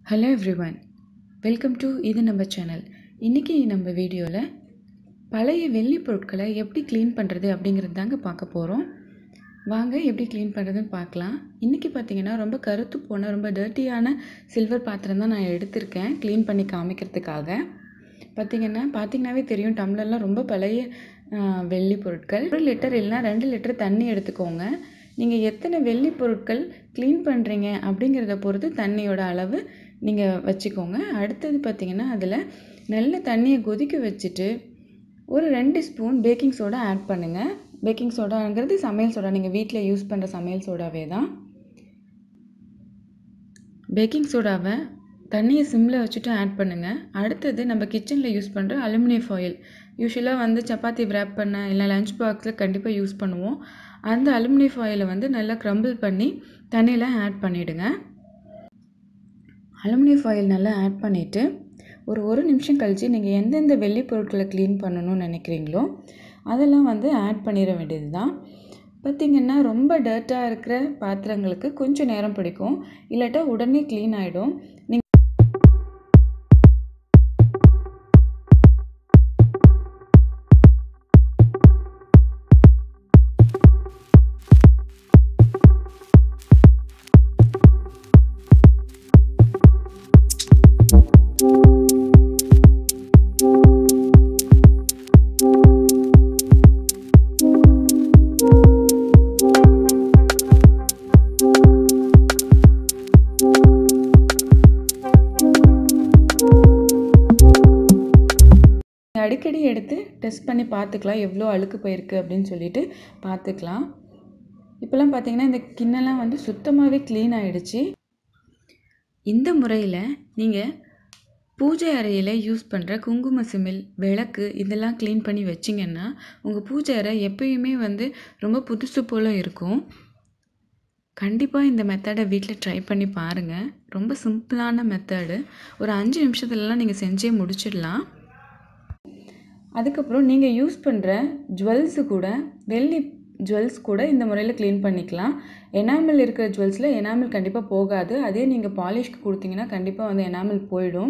hello everyone welcome to இது நம்ம channel இன்றைக்கி நம்ம வீடியோவில் பழைய வெள்ளி பொருட்களை எப்படி க்ளீன் பண்ணுறது அப்படிங்கிறது தாங்க பார்க்க போகிறோம் வாங்க எப்படி க்ளீன் பண்ணுறதுன்னு பார்க்கலாம் இன்றைக்கி பார்த்தீங்கன்னா ரொம்ப கருத்து போன ரொம்ப டர்ட்டியான சில்வர் பாத்திரம் தான் நான் எடுத்திருக்கேன் க்ளீன் பண்ணி காமிக்கிறதுக்காக பார்த்தீங்கன்னா பார்த்தீங்கன்னாவே தெரியும் டம்ளர்லாம் ரொம்ப பழைய ஆ, வெள்ளி பொருட்கள் ஒரு லிட்டர் இல்லைனா ரெண்டு லிட்டர் தண்ணி எடுத்துக்கோங்க நீங்கள் எத்தனை வெள்ளி பொருட்கள் க்ளீன் பண்ணுறீங்க அப்படிங்கிறத பொறுத்து தண்ணியோட அளவு நீங்கள் வச்சுக்கோங்க அடுத்தது பார்த்தீங்கன்னா அதில் நல்ல தண்ணியை கொதிக்க வச்சுட்டு ஒரு ரெண்டு ஸ்பூன் பேக்கிங் சோடா ஆட் பண்ணுங்கள் பேக்கிங் சோடாங்கிறது சமையல் சோடா நீங்கள் வீட்டில் யூஸ் பண்ணுற சமையல் சோடாவே தான் பேக்கிங் சோடாவை தண்ணியை சிம்மில் வச்சுட்டு ஆட் பண்ணுங்கள் அடுத்தது நம்ம கிச்சனில் யூஸ் பண்ணுற அலுமினியம் ஃபாயில் யூஸ்வலாக வந்து சப்பாத்தி wrap பண்ண இல்லை லஞ்ச் பாக்ஸில் கண்டிப்பாக யூஸ் பண்ணுவோம் அந்த அலுமினியம் ஃபாயிலை வந்து நல்லா க்ரம்பிள் பண்ணி தண்ணியில் ஆட் பண்ணிவிடுங்க அலுமினியம் ஃபாயில் நல்லா ஆட் பண்ணிவிட்டு ஒரு ஒரு நிமிஷம் கழித்து நீங்கள் எந்தெந்த வெள்ளி பொருட்களை க்ளீன் பண்ணணும்னு நினைக்கிறீங்களோ அதெல்லாம் வந்து ஆட் பண்ணிட வேண்டியது தான் பார்த்திங்கன்னா ரொம்ப டர்ட்டாக இருக்கிற பாத்திரங்களுக்கு கொஞ்சம் நேரம் பிடிக்கும் இல்லாட்டா உடனே க்ளீன் ஆகிடும் நீங்கள் அடிக்கடி எடுத்து டெஸ்ட் பண்ணி பார்த்துக்கலாம் எவ்வளோ அழுக்கு போயிருக்கு அப்படின்னு சொல்லிட்டு பார்த்துக்கலாம் இப்போல்லாம் பார்த்தீங்கன்னா இந்த கிண்ணெல்லாம் வந்து சுத்தமாகவே க்ளீன் ஆகிடுச்சு இந்த முறையில் நீங்கள் பூஜை அறையில் யூஸ் பண்ணுற குங்கும சிமிழ் விளக்கு இதெல்லாம் க்ளீன் பண்ணி வச்சிங்கன்னா உங்கள் பூஜை அறை எப்பயுமே வந்து ரொம்ப புதுசு போல் இருக்கும் கண்டிப்பாக இந்த மெத்தடை வீட்டில் ட்ரை பண்ணி பாருங்கள் ரொம்ப சிம்பிளான மெத்தடு ஒரு அஞ்சு நிமிஷத்துலலாம் நீங்கள் செஞ்சே முடிச்சிடலாம் அதுக்கப்புறம் நீங்கள் யூஸ் பண்ணுற ஜுவல்ஸு கூட வெள்ளி ஜுவல்ஸ் கூட இந்த முறையில் க்ளீன் பண்ணிக்கலாம் எனாமல் இருக்கிற ஜுவல்ஸில் எனாமல் கண்டிப்பாக போகாது அதே நீங்கள் பாலிஷ்க்கு கொடுத்தீங்கன்னா கண்டிப்பாக வந்து எனாமல் போயிடும்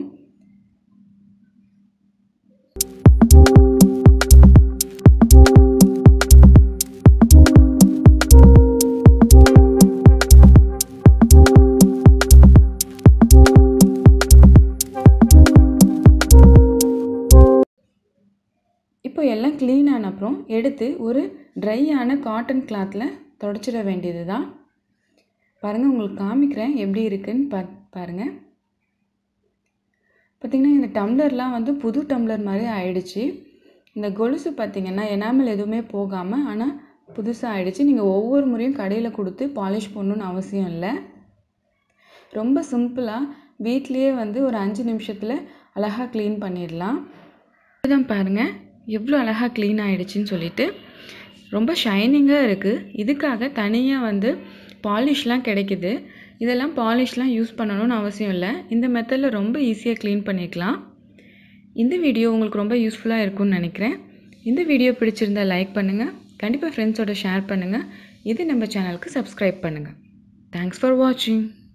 இப்போ எல்லாம் க்ளீன் ஆன அப்புறம் எடுத்து ஒரு ட்ரையான காட்டன் கிளாத்தில் தொடச்சிட வேண்டியது தான் பாருங்கள் உங்களுக்கு காமிக்கிறேன் எப்படி இருக்குன்னு பா பாருங்கள் பார்த்திங்கன்னா இந்த டம்ளர்லாம் வந்து புது டம்ளர் மாதிரி ஆயிடுச்சு இந்த கொலுசு பார்த்திங்கன்னா எனாமல் எதுவுமே போகாமல் ஆனால் புதுசாக ஆயிடுச்சு நீங்கள் ஒவ்வொரு முறையும் கடையில் கொடுத்து பாலிஷ் பண்ணணுன்னு அவசியம் இல்லை ரொம்ப சிம்பிளாக வீட்லேயே வந்து ஒரு அஞ்சு நிமிஷத்தில் அழகாக க்ளீன் பண்ணிடலாம் இதுதான் பாருங்கள் எவ்வளோ அழகாக க்ளீன் ஆகிடுச்சின்னு சொல்லிட்டு ரொம்ப ஷைனிங்காக இருக்குது இதுக்காக தனியாக வந்து பாலிஷ்லாம் கிடைக்குது இதெல்லாம் பாலிஷ்லாம் யூஸ் பண்ணணும்னு அவசியம் இல்லை இந்த மெத்தடில் ரொம்ப ஈஸியாக க்ளீன் பண்ணிக்கலாம் இந்த வீடியோ உங்களுக்கு ரொம்ப யூஸ்ஃபுல்லாக இருக்கும்னு நினைக்கிறேன் இந்த வீடியோ பிடிச்சிருந்தா லைக் பண்ணுங்கள் கண்டிப்பாக ஃப்ரெண்ட்ஸோட ஷேர் பண்ணுங்கள் இது நம்ம சேனலுக்கு சப்ஸ்கிரைப் பண்ணுங்கள் தேங்க்ஸ் ஃபார் வாட்சிங்